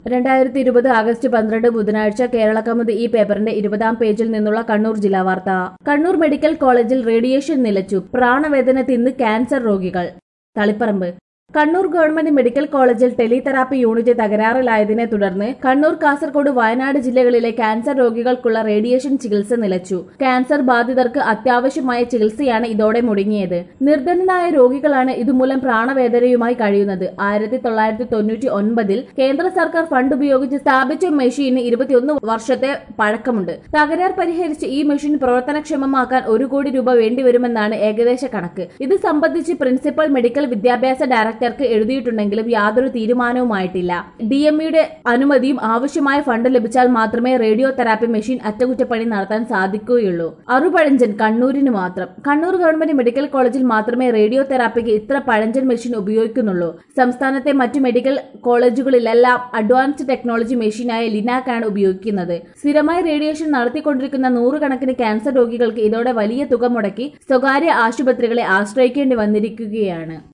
രണ്ടായിരത്തി ഇരുപത് ആഗസ്റ്റ് പന്ത്രണ്ട് ബുധനാഴ്ച കേരള കൗമുദി ഈ പേപ്പറിന്റെ ഇരുപതാം പേജിൽ നിന്നുള്ള കണ്ണൂർ ജില്ലാ വാർത്ത കണ്ണൂർ മെഡിക്കൽ കോളേജിൽ റേഡിയേഷൻ നിലച്ചു പ്രാണവേദന തിന്ന് ക്യാൻസർ രോഗികൾ തളിപ്പറമ്പ് കണ്ണൂർ ഗവൺമെന്റ് മെഡിക്കൽ കോളേജിൽ ടെലിതെറാപ്പി യൂണിറ്റ് തകരാറിലായതിനെ തുടർന്ന് കണ്ണൂർ കാസർഗോഡ് വയനാട് ജില്ലകളിലെ ക്യാൻസർ രോഗികൾക്കുള്ള റേഡിയേഷൻ ചികിത്സ നിലച്ചു ക്യാൻസർ ബാധിതർക്ക് അത്യാവശ്യമായ ചികിത്സയാണ് ഇതോടെ മുടങ്ങിയത് നിർധനനായ രോഗികളാണ് ഇതുമൂലം പ്രാണവേദനയുമായി കഴിയുന്നത് ആയിരത്തി തൊള്ളായിരത്തി തൊണ്ണൂറ്റി ഒൻപതിൽ കേന്ദ്ര സർക്കാർ ഫണ്ട് ഉപയോഗിച്ച് സ്ഥാപിച്ച മെഷീന് ഇരുപത്തിയൊന്ന് വർഷത്തെ പഴക്കമുണ്ട് തകരാർ പരിഹരിച്ച് ഈ മെഷീൻ പ്രവർത്തനക്ഷമമാക്കാൻ ഒരു കോടി രൂപ വേണ്ടിവരുമെന്നാണ് ഏകദേശ കണക്ക് ഇത് സംബന്ധിച്ച് പ്രിൻസിപ്പൽ മെഡിക്കൽ വിദ്യാഭ്യാസ ഡയറക്ടർക്ക് എഴുതിയിട്ടുണ്ടെങ്കിലും യാതൊരു തീരുമാനവുമായിട്ടില്ല ഡി എം ഇയുടെ അനുമതിയും ആവശ്യമായ ഫണ്ട് ലഭിച്ചാൽ മാത്രമേ റേഡിയോ തെറാപ്പി മെഷീൻ അറ്റകുറ്റപ്പണി നടത്താൻ സാധിക്കുകയുള്ളൂ അറുപഴഞ്ചൻ കണ്ണൂരിന് മാത്രം കണ്ണൂർ ഗവൺമെന്റ് മെഡിക്കൽ കോളേജിൽ മാത്രമേ റേഡിയോ തെറാപ്പിക്ക് ഇത്ര പഴഞ്ചൻ മെഷീൻ ഉപയോഗിക്കുന്നുള്ളൂ സംസ്ഥാനത്തെ മറ്റു മെഡിക്കൽ കോളേജുകളിലെല്ലാം അഡ്വാൻസ്ഡ് ടെക്നോളജി മെഷീനായ ലിനാക്കാണ് ഉപയോഗിക്കുന്നത് സ്ഥിരമായി റേഡിയേഷൻ നടത്തിക്കൊണ്ടിരിക്കുന്ന നൂറുകണക്കിന് ക്യാൻസർ രോഗികൾക്ക് ഇതോടെ വലിയ തുക മുടക്കി സ്വകാര്യ ആശുപത്രികളെ ആശ്രയിക്കേണ്ടി വന്നിരിക്കുകയാണ്